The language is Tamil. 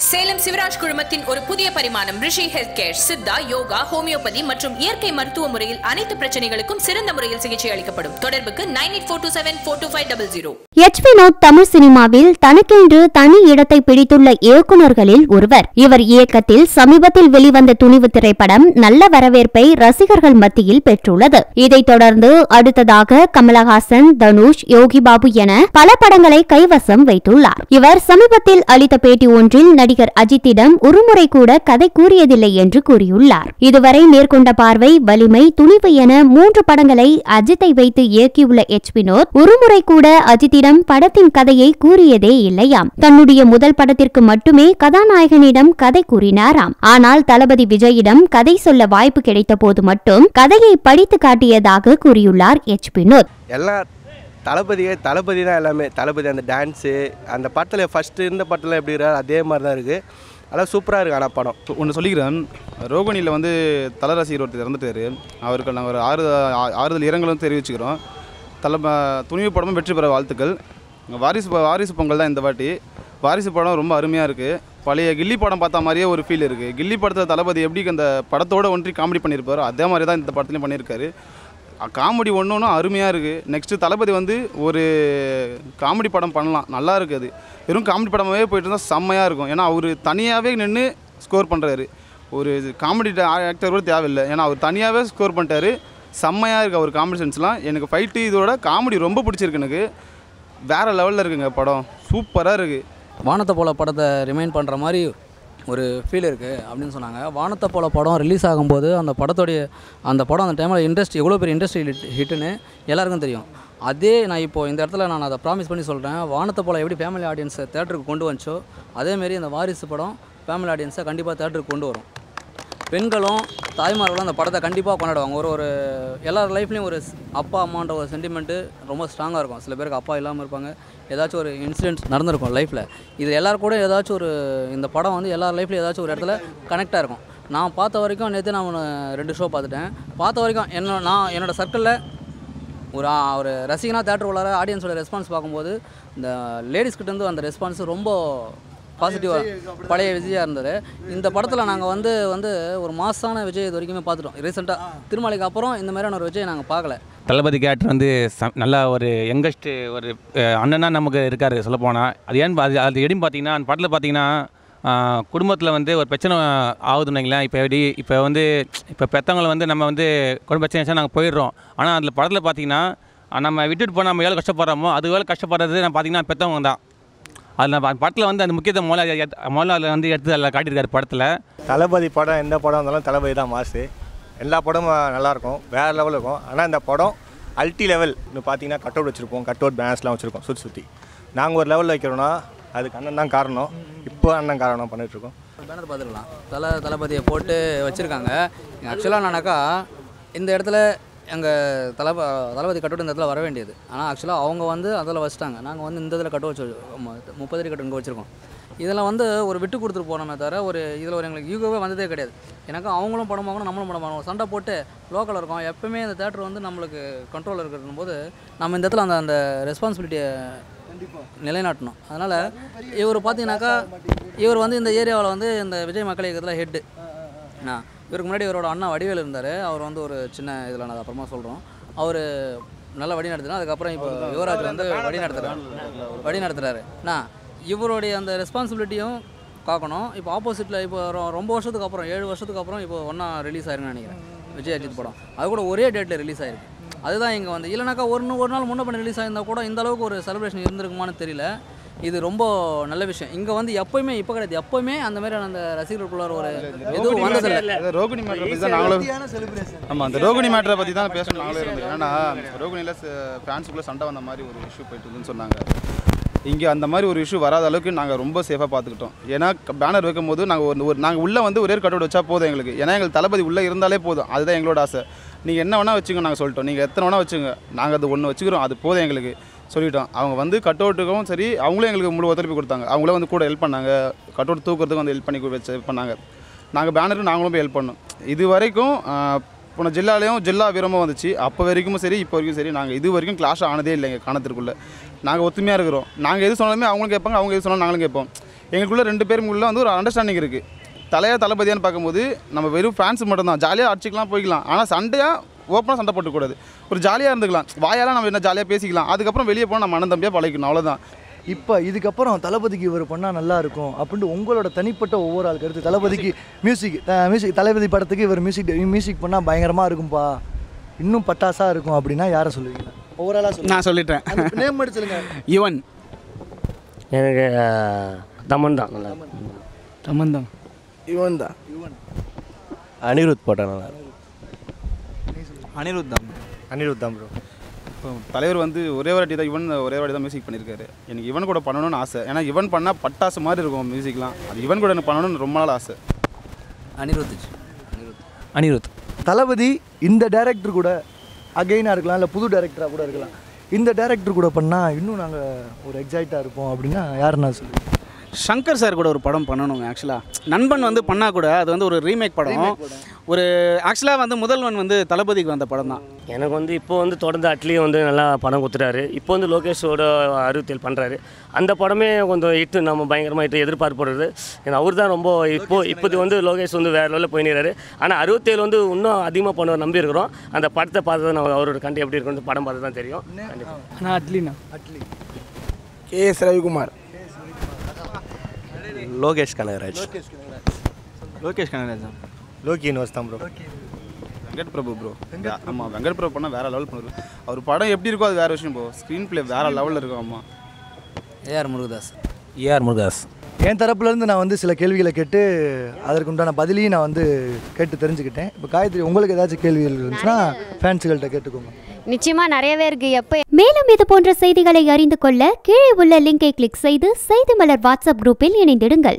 சேலம் சிவராஜ் குழுமத்தின் ஒரு புதிய பரிமாணம் Rishi health care Siddha yoga homeopathy மற்றும் இயற்கை மருத்துவ முறையில் அனைத்து பிரச்சனைகளுக்கும் சிறந்த முறையில் சிகிச்சை அளிக்கப்படும் தொடர்புக்கு nine eight four two seven four two five double zero H Vinoth Tamil சினிமாவில் தனக்கென்று தனி இடத்தை பிடித்துள்ள இயக்குனர்களில் ஒருவர் இவர் இயக்கத்தில் சமீபத்தில் வெளிவந்த துணிவு திரைப்படம் நல்ல வரவேற்பை ரசிகர்கள் மத்தியில் பெற்றுள்ளது இதைத் தொடர்ந்து அடுத்ததாக கமலஹாசன் தனுஷ் யோகி பாபு என பல படங்களை கைவசம் வைத்துள்ளார் இவர் சமீபத்தில் அளித்த பேட்டி ஒன்றில் நடிகர் அஜித்திடம் ஒருமுறை கூட கதை கூறியதில்லை என்று கூறியுள்ளார் இதுவரை மேற்கொண்ட பார்வை வலிமை துணிவு என மூன்று படங்களை அஜித்தை வைத்து இயக்கியுள்ள எச் வினோத் ஒருமுறை கூட அஜித்திடம் படத்தின் கதையை கூறியதே இல்லையாம் தன்னுடைய முதல் படத்திற்கு மட்டுமே கதாநாயகனிடம் கதை கூறினாராம் ஆனால் தளபதி விஜயிடம் கதை சொல்ல வாய்ப்பு கிடைத்த போது மட்டும் கதையை படித்து காட்டியதாக கூறியுள்ளார் எச் வினோத் எல்லாம் தளபதியே தளபதி தான் எல்லாமே தளபதி அந்த டான்ஸு அந்த படத்தில் ஃபஸ்ட்டு இருந்த படத்தில் எப்படி இருக்காரு அதே மாதிரி தான் இருக்குது அதெல்லாம் சூப்பராக இருக்குது ஆனால் படம் ஒன்று சொல்லிக்கிறேன் ரோகிணியில் வந்து தல ரசிகர் ஒருத்தர் இறந்துட்டார் அவருக்கு நாங்கள் ஒரு ஆறு ஆ- ஆறுதல் இரங்கலும் தெரிவிச்சுக்கிறோம் தலை துணிவு படமும் வெற்றி பெற வாழ்த்துக்கள் வாரிசு ப- வாரிசு பொங்கல் தான் இந்த வாட்டி வாரிசு படம் ரொம்ப அருமையாக இருக்குது பழைய கில்லி படம் பார்த்த மாதிரியே ஒரு ஃபீல் இருக்குது கில்லி படத்தில் தளபதி எப்படி அந்த படத்தோட ஒன்றி காமெடி பண்ணியிருப்பாரோ அதே மாதிரி தான் இந்த படத்துலையும் பண்ணியிருக்காரு காமெடி ஒன்று ஒன்றும் அருமையாக இருக்குது நெக்ஸ்ட்டு தளபதி வந்து ஒரு காமெடி படம் பண்ணலாம் நல்லா இருக்குது அது வெறும் காமெடி படமாகவே போயிட்டு இருந்தால் செம்மையாக இருக்கும் ஏன்னா அவர் தனியாகவே நின்று ஸ்கோர் பண்ணுறாரு ஒரு காமெடி ஆக்டர் கூட தேவையில்லை ஏன்னா அவர் தனியாகவே ஸ்கோர் பண்ணிட்டாரு செம்மையாக இருக்குது அவர் காமெடி சென்ஸ்லாம் எனக்கு ஃபைட்டு இதோட காமெடி ரொம்ப பிடிச்சிருக்கு எனக்கு வேறு லெவலில் இருக்குங்க படம் சூப்பராக இருக்குது வானத்தை போல படத்தை ரிமைண்ட் பண்ணுற மாதிரி ஒரு ஃபீல் இருக்குது அப்படின்னு சொன்னாங்க வானத்தை போல படம் ரிலீஸ் ஆகும்போது அந்த படத்தோடைய அந்த படம் அந்த டைமில் இண்டஸ்ட்ரி எவ்வளோ பெரிய இண்டஸ்ட்ரி ஹிட் ஹிட்டுன்னு எல்லாருக்கும் தெரியும் அதே நான் இப்போ இந்த இடத்துல நான் அதை ப்ராமிஸ் பண்ணி சொல்கிறேன் வானத்தை போல எப்படி ஃபேமிலி ஆடியன்ஸை தேட்டருக்கு கொண்டு வந்துச்சோ அதேமாரி அந்த வாரிசு படம் ஃபேமிலி ஆடியன்ஸை கண்டிப்பாக தேட்டருக்கு கொண்டு வரும் பெண்களும் தாய்மார்களும் அந்த படத்தை கண்டிப்பாக கொண்டாடுவாங்க ஒரு ஒரு எல்லார் லைஃப்லேயும் ஒரு ஸ்- அப்பா அம்மான்ற ஒரு சென்டிமெண்ட்டு ரொம்ப ஸ்ட்ராங்காக இருக்கும் சில பேருக்கு அப்பா இல்லாமல் இருப்பாங்க ஏதாச்சும் ஒரு இன்சிடென்ட் நடந்திருக்கும் லைஃப்பில் இது எல்லாரும் கூட ஏதாச்சும் ஒரு இந்த படம் வந்து எல்லார் லைஃப்லையும் ஏதாச்சும் ஒரு இடத்துல கனெக்டாக இருக்கும் நான் பார்த்த வரைக்கும் நேற்று நான் ஒன்று ரெண்டு ஷோ பார்த்துட்டேன் பார்த்த வரைக்கும் என்ன நான் என்னோடய சர்க்கிளில் ஒரு ஆ- ஒரு ரசிகனாக தேட்டர் உள்ளார ஆடியன்ஸோட ரெஸ்பான்ஸ் பார்க்கும்போது இந்த லேடிஸ் கிட்டேருந்து அந்த ரெஸ்பான்ஸ் ரொம்ப பாசிட்டிவாக பழைய விஜயாக இருந்தது இந்த படத்தில் நாங்கள் வந்து வந்து ஒரு மாசான விஜய் இது வரைக்குமே பார்த்துட்டோம் ரீசெண்டாக திருமலைக்கு அப்புறம் இந்த மாதிரியான ஒரு விஜய் நாங்கள் பார்க்கல தளபதி கேரக்டர் வந்து ச நல்லா ஒரு யங்கஸ்ட்டு ஒரு அண்ணனாக நமக்கு இருக்கார் சொல்லப்போனால் அது ஏன்னு பா- அது அது எப்படின்னு பார்த்தீங்கன்னா அந்த படத்தில் பார்த்தீங்கன்னா குடும்பத்தில் வந்து ஒரு பிரச்சனை ஆகுதுன்னு வைங்களேன் இப்போ எப்படி இப்போ வந்து இப்போ பெற்றவங்களை வந்து நம்ம வந்து குடும்ப பிரச்சனை ஆச்சுன்னா நாங்கள் போயிடுறோம் ஆனால் அதில் படத்தில் பார்த்தீங்கன்னா நம்ம விட்டுட்டு போனால் நம்ம எவ்வளோ கஷ்டப்படுறோமோ அது வேலை கஷ்டப்படுறது நான் பார்த்தீங்கன்னா பெற்றவங்க தான் அதில் நம்ம அந்த படத்தில் வந்து அந்த முக்கியத்துவம் முதல்ல எத்- முதல்ல அதில் வந்து எடுத்து அதில் காட்டியிருக்காரு படத்தில் தளபதி படம் எந்த படம் இருந்தாலும் தளபதி தான் மாசு எல்லா படமும் நல்லாயிருக்கும் வேறு லெவலில் இருக்கும் ஆனால் இந்த படம் அல்டி லெவல் இன்னும் பார்த்தீங்கன்னா கட் அவுட் வச்சுருப்போம் கட் அவுட் பேனர்ஸ்லாம் வச்சுருக்கோம் சுற்றி சுற்றி நாங்கள் ஒரு லெவலில் வைக்கிறோன்னா அதுக்கு அண்ணன் தான் காரணம் இப்போ அண்ணன் காரணம் பண்ணிகிட்ருக்கோம் பேனர் பார்த்துருக்கலாம் தலை தளபதியை போட்டு வச்சுருக்காங்க ஆக்சுவலாக நானாக்கா இந்த இடத்துல எங்கள் தளப தளபதி கட்டோடு இந்த இடத்துல வர வேண்டியது ஆனால் ஆக்சுவலாக அவங்க வந்து அதில் வச்சுட்டாங்க நாங்கள் வந்து இந்த இதில் கட்டு வச்சு முப்பது அடி கட்டு இங்கே வச்சுருக்கோம் இதில் வந்து ஒரு விட்டு கொடுத்துட்டு போனோமே தவிர ஒரு இதில் ஒரு எங்களுக்கு யூகோவே வந்ததே கிடையாது எனக்கு அவங்களும் படம் பார்க்கணும் நம்மளும் படம் பார்க்கணும் சண்டை போட்டு லோக்கல் இருக்கோம் எப்பவுமே இந்த தேட்டர் வந்து நம்மளுக்கு கண்ட்ரோல் இருக்கிற போது நம்ம இந்த இடத்துல அந்த அந்த ரெஸ்பான்சிபிலிட்டியை நிலைநாட்டணும் அதனால் இவர் பார்த்தீங்கன்னாக்கா இவர் வந்து இந்த ஏரியாவில் வந்து இந்த விஜய் மக்கள் இயக்கத்தில் ஹெட்டு நான் இவருக்கு முன்னாடி இவரோட அண்ணா வடிவேல் இருந்தார் அவர் வந்து ஒரு சின்ன இதில் நான் அப்புறமா சொல்கிறோம் அவர் நல்லா வழி நடத்தினா அதுக்கப்புறம் இப்போ யுவராஜ் வந்து வழி நடத்துகிறார் வழி நடத்துகிறாரு நான் இவருடைய அந்த ரெஸ்பான்சிபிலிட்டியும் காக்கணும் இப்போ ஆப்போசிட்டில் இப்போ ரொ- ரொம்ப வருஷத்துக்கு அப்புறம் ஏழு வருஷத்துக்கு அப்புறம் இப்போ ஒன்றா ரிலீஸ் ஆயிருக்குன்னு நினைக்கிறேன் விஜய் அஜித் படம் அது கூட ஒரே டேட்டில் ரிலீஸ் ஆயிருக்கு அதுதான் இங்கே வந்து இல்லைனாக்கா ஒரு நா- ஒரு நாள் முன்ன பண்ணி ரிலீஸ் ஆயிருந்தா கூட இந்த அளவுக்கு ஒரு செலிப்ரேஷன் இருந்திருக்குமான்னு தெரியல இது ரொம்ப நல்ல விஷயம் இங்கே வந்து எப்போயுமே இப்போ கிடையாது எப்போவுமே அந்த மாதிரி அந்த ரசிகர்களுக்குள்ளார ஒரு எதுவும் வந்ததில்லை அது ரோகிணி மேட்டரை பற்றி தான் நாங்களும் ஆமாம் அந்த ரோகிணி மேட்டரை பற்றி தான் பேசணும் நாங்களே இருந்தோம் ஏன்னா ரோகிணியில் ஃபேன்ஸுக்குள்ளே சண்டை வந்த மாதிரி ஒரு இஷ்யூ போயிட்டு இருந்துன்னு சொன்னாங்க இங்கே அந்த மாதிரி ஒரு இஷ்யூ வராத அளவுக்கு நாங்கள் ரொம்ப சேஃபாக பார்த்துக்கிட்டோம் ஏன்னா பேனர் வைக்கும்போது நாங்கள் ஒரு ஒரு நாங்கள் உள்ளே வந்து ஒரே கட்டோட வச்சா போதும் எங்களுக்கு ஏன்னா எங்களுக்கு தளபதி உள்ளே இருந்தாலே போதும் அதுதான் எங்களோட ஆசை நீங்கள் என்ன வேணால் வச்சுங்க நாங்கள் சொல்லிட்டோம் நீங்கள் எத்தனை வேணால் வச்சுங்க நாங்கள் அது ஒன்று வச்சுக்கிறோம் அது போதும் எங்களுக்கு சொல்லிட்டோம் அவங்க வந்து கட் அவுட்டுக்கும் சரி அவங்களும் எங்களுக்கு முழு ஒத்துழைப்பு கொடுத்தாங்க அவங்களே வந்து கூட ஹெல்ப் பண்ணாங்க கட் அவுட் தூக்குறதுக்கு வந்து ஹெல்ப் பண்ணி கு- வச்சு ஹெல்ப் பண்ணாங்க நாங்கள் பேனருக்கு நாங்களும் போய் ஹெல்ப் பண்ணோம் இது வரைக்கும் ஆஹ், போன ஜில்லாலேயும் ஜில்லா வீரமும் வந்துச்சு அப்போ வரைக்கும் சரி இப்போ வரைக்கும் சரி நாங்கள் இது வரைக்கும் கிளாஷ் ஆனதே இல்லை எங்கள் காணத்திற்குள்ளே நாங்கள் ஒத்துமையாக இருக்கிறோம் நாங்கள் எது சொன்னாலுமே அவங்களும் கேட்பாங்க அவங்க எது சொன்னாலும் நாங்களும் கேட்போம் எங்களுக்குள்ள ரெண்டு பேருக்குள்ள வந்து ஒரு அண்டர்ஸ்டாண்டிங் இருக்குது தலையா தளபதியான்னு பார்க்கும்போது நம்ம வெறும் ஃபேன்ஸ் மட்டும்தான் ஜாலியாக அடிச்சிக்கலாம் போய்க்கலாம் ஆனால் சண்டையாக ஓப்பனாக சண்டை போட்டுக்கூடாது ஒரு ஜாலியாக இருந்துக்கலாம் வாயால் நம்ம என்ன ஜாலியாக பேசிக்கலாம் அதுக்கப்புறம் வெளியே போனால் நம்ம அண்ணன் தம்பியாக பழகிக்கணும் அவ்வளோதான் இப்போ இதுக்கப்புறம் தளபதிக்கு இவர் பண்ணால் நல்லா இருக்கும் அப்படின்ட்டு உங்களோட தனிப்பட்ட ஒவ்வொரு ஆள் கருத்து தளபதிக்கு மியூசிக் மியூசிக் தளபதி படத்துக்கு இவர் மியூசிக் மியூசிக் பண்ணால் பயங்கரமாக இருக்கும்பா இன்னும் பட்டாசாக இருக்கும் அப்படின்னா யாரை சொல்லுவீங்க ஒவ்வொரு ஆளாக சொல்லுங்க நான் சொல்லிட்டேன் நேம் மட்டும் சொல்லுங்க யுவன் எனக்கு தமன் தான் நல்லா சம்பந்தம் இவன் தான் அனிருத் போட்டேன் நல்லா அனிருத் தான் அனிருத் தான் ப்ரோ இப்போ தலைவர் வந்து ஒரே வாட்டி தான் இவன் ஒரே வாட்டி தான் மியூசிக் பண்ணியிருக்காரு எனக்கு இவன் கூட பண்ணணும்னு ஆசை ஏன்னா இவன் பண்ணால் பட்டாசு மாதிரி இருக்கும் மியூசிக்லாம் அது இவன் கூட எனக்கு பண்ணணும்னு ரொம்ப நாள் ஆசை அனிருத் அனிருத் தளபதி இந்த டைரக்டர் கூட அகெயினாக இருக்கலாம் இல்லை புது டைரக்டராக கூட இருக்கலாம் இந்த டைரக்டர் கூட பண்ணால் இன்னும் நாங்கள் ஒரு எக்ஸைட்டாக இருப்போம் அப்படின்னா யாருன்னா சொல்லுங்க சங்கர் சார் கூட ஒரு படம் பண்ணணுங்க ஆக்சுவலாக நண்பன் வந்து பண்ணால் கூட அது வந்து ஒரு ரீமேக் படம் ஒரு ஆக்சுவலாக வந்து முதல்வன் வந்து தளபதிக்கு வந்த படம் தான் எனக்கு வந்து இப்போ வந்து தொடர்ந்து அட்லியும் வந்து நல்லா படம் கொடுத்துட்டாரு இப்போ வந்து லோகேஷோட அறுபத்தேழு பண்ணுறாரு அந்த படமே கொஞ்சம் இட்டு நம்ம பயங்கரமாக இட்டு எதிர்பார்ப்படுறது ஏன்னா அவர் தான் ரொம்ப இப்போ இப்போது வந்து லோகேஷ் வந்து வேறு லெவலில் போயினாரு ஆனால் அறுபத்தேழு வந்து இன்னும் அதிகமாக பண்ணுவார் நம்பி இருக்கிறோம் அந்த படத்தை பார்த்து தான் நம்ம அவரோட கண்டி எப்படி இருக்குன்னு படம் பார்த்து தான் தெரியும் கண்டிப்பா. ஆனால் அட்லினா அட்லி கே எஸ் ரவிக்குமார் லோகேஷ் கனகராஜ் லோகேஷ் கனகராஜ் தான் லோகி யூனிவர்ஸ் தான் ப்ரோ வெங்கட் பிரபு ப்ரோ ஆமாம் வெங்கட் பிரபு பண்ணால் வேறு லெவல் பண்ணுவார் அவர் படம் எப்படி இருக்கோ அது வேறு விஷயம் ப்ரோ ஸ்க்ரீன் ப்ளே வேறு லெவலில் இருக்கும் ஆமாம் ஏஆர் முருகதாஸ் ஏஆர் முருகாஸ் என் தரப்புலேருந்து நான் வந்து சில கேள்விகளை கேட்டு அதற்கு உண்டான பதிலையும் நான் வந்து கேட்டு தெரிஞ்சுக்கிட்டேன் இப்போ காயத்ரி உங்களுக்கு ஏதாச்சும் கேள்விகள் இருந்துச்சுன்னா ஃபேன்ஸுகள்கிட்ட கேட்டுக்கோங்க நிச்சயமா நிறையவே இருக்கு எப்ப மேலும் இது போன்ற செய்திகளை அறிந்து கொள்ள கீழே உள்ள லிங்கை கிளிக் செய்து செய்தி மலர் வாட்ஸ்அப் குரூப்பில் இணைந்திடுங்கள்